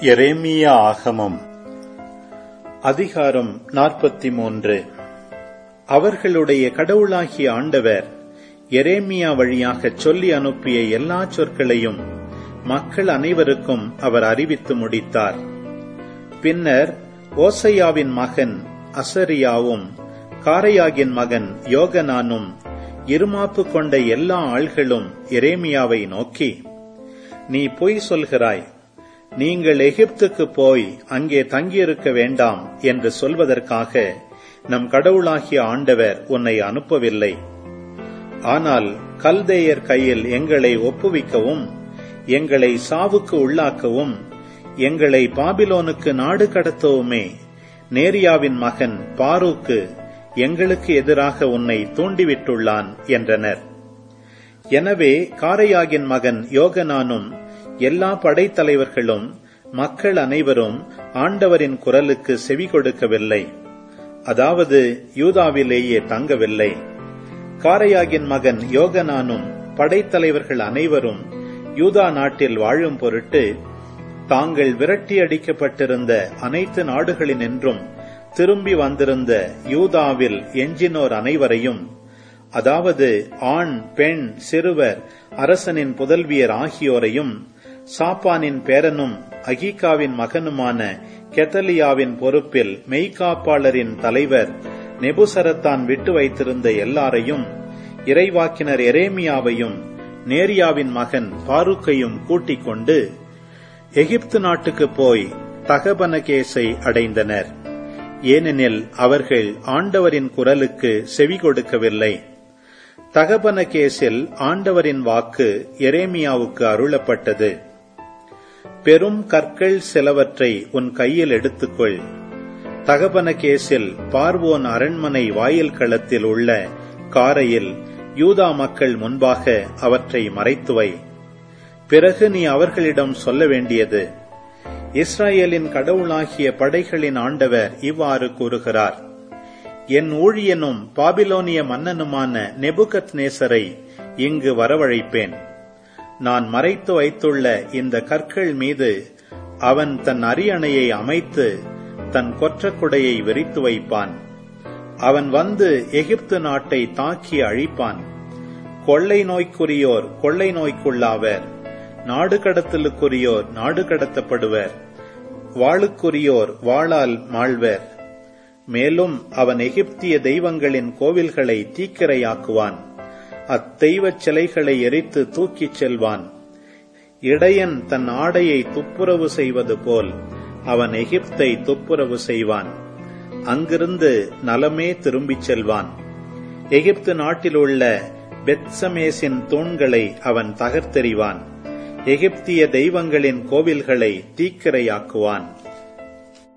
எரேமியா ஆகமம் அதிகாரம் நாற்பத்தி மூன்று அவர்களுடைய கடவுளாகிய ஆண்டவர் எரேமியா வழியாகச் சொல்லி அனுப்பிய எல்லா சொற்களையும் மக்கள் அனைவருக்கும் அவர் அறிவித்து முடித்தார் பின்னர் ஓசையாவின் மகன் அசரியாவும் காரையாகின் மகன் யோகனானும் இருமாப்பு கொண்ட எல்லா ஆள்களும் எரேமியாவை நோக்கி நீ பொய் சொல்கிறாய் நீங்கள் எகிப்துக்கு போய் அங்கே தங்கியிருக்க வேண்டாம் என்று சொல்வதற்காக நம் கடவுளாகிய ஆண்டவர் உன்னை அனுப்பவில்லை ஆனால் கல்தேயர் கையில் எங்களை ஒப்புவிக்கவும் எங்களை சாவுக்கு உள்ளாக்கவும் எங்களை பாபிலோனுக்கு நாடு கடத்தவுமே நேரியாவின் மகன் பாரூக்கு எங்களுக்கு எதிராக உன்னை தூண்டிவிட்டுள்ளான் என்றனர் எனவே காரையாகின் மகன் யோகனானும் எல்லா படைத்தலைவர்களும் மக்கள் அனைவரும் ஆண்டவரின் குரலுக்கு செவி கொடுக்கவில்லை அதாவது யூதாவிலேயே தங்கவில்லை காரையாகின் மகன் யோகனானும் படைத்தலைவர்கள் அனைவரும் யூதா நாட்டில் வாழும் பொருட்டு தாங்கள் விரட்டி அடிக்கப்பட்டிருந்த அனைத்து நாடுகளினின்றும் திரும்பி வந்திருந்த யூதாவில் எஞ்சினோர் அனைவரையும் அதாவது ஆண் பெண் சிறுவர் அரசனின் புதல்வியர் ஆகியோரையும் சாப்பானின் பேரனும் அகீகாவின் மகனுமான கெத்தலியாவின் பொறுப்பில் மெய்காப்பாளரின் தலைவர் நெபுசரத்தான் விட்டு வைத்திருந்த எல்லாரையும் இறைவாக்கினர் எரேமியாவையும் நேரியாவின் மகன் பாருக்கையும் கூட்டிக் கொண்டு எகிப்து நாட்டுக்கு போய் தகபனகேசை அடைந்தனர் ஏனெனில் அவர்கள் ஆண்டவரின் குரலுக்கு செவி கொடுக்கவில்லை தகபனகேசில் ஆண்டவரின் வாக்கு எரேமியாவுக்கு அருளப்பட்டது பெரும் கற்கள் சிலவற்றை உன் கையில் எடுத்துக்கொள் தகபனகேசில் பார்வோன் அரண்மனை வாயில் களத்தில் உள்ள காரையில் யூதா மக்கள் முன்பாக அவற்றை மறைத்துவை பிறகு நீ அவர்களிடம் சொல்ல வேண்டியது இஸ்ரேலின் கடவுளாகிய படைகளின் ஆண்டவர் இவ்வாறு கூறுகிறார் என் ஊழியனும் பாபிலோனிய மன்னனுமான நெபுகத் நேசரை இங்கு வரவழைப்பேன் நான் மறைத்து வைத்துள்ள இந்த கற்கள் மீது அவன் தன் அரியணையை அமைத்து தன் கொற்றக்குடையை விரித்து வைப்பான் அவன் வந்து எகிப்து நாட்டை தாக்கி அழிப்பான் கொள்ளை நோய்க்குரியோர் கொள்ளை நோய்க்குள்ளாவர் நாடு கடத்தலுக்குரியோர் நாடு கடத்தப்படுவர் வாளுக்குரியோர் வாளால் மாழ்வர் மேலும் அவன் எகிப்திய தெய்வங்களின் கோவில்களை தீக்கிரையாக்குவான் அத்தெய்வச் சிலைகளை எரித்து தூக்கிச் செல்வான் இடையன் தன் ஆடையை துப்புரவு செய்வது போல் அவன் எகிப்தை துப்புரவு செய்வான் அங்கிருந்து நலமே திரும்பிச் செல்வான் எகிப்து நாட்டிலுள்ள பெத்சமேசின் தூண்களை அவன் தகர்த்தெறிவான் எகிப்திய தெய்வங்களின் கோவில்களை தீக்கிரையாக்குவான்